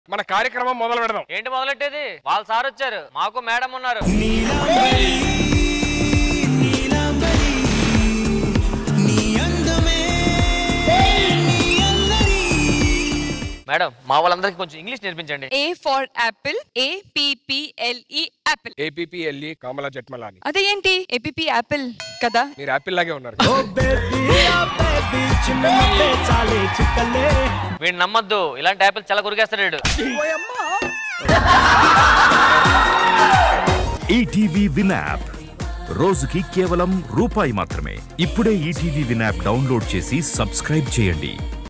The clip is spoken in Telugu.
మన కార్యక్రమం మొదలు పెడదాం ఏంటి మొదలెట్టేది వాళ్ళ సార్ వచ్చారు మాకు మేడం ఉన్నారు మేడం మా వాళ్ళందరికీ కొంచెం ఇంగ్లీష్ నేర్పించండి A for apple. A P P L E apple. A P P L E కామలా జట్మలాని అదే ఏంటి ఏపీపీ యాపిల్ కదా మీరు యాపిల్ లాగే ఉన్నారు వీడిని నమ్మద్దు ఇలాంటి యాపిల్ చాలా కొరికేస్తాడు వీడు. ఈటీవీ విన్ యాప్ రోజుకి కేవలం రూపాయి మాత్రమే ఇప్పుడే ఈటీవీ విన్ యాప్ డౌన్లోడ్ చేసి సబ్స్క్రైబ్ చేయండి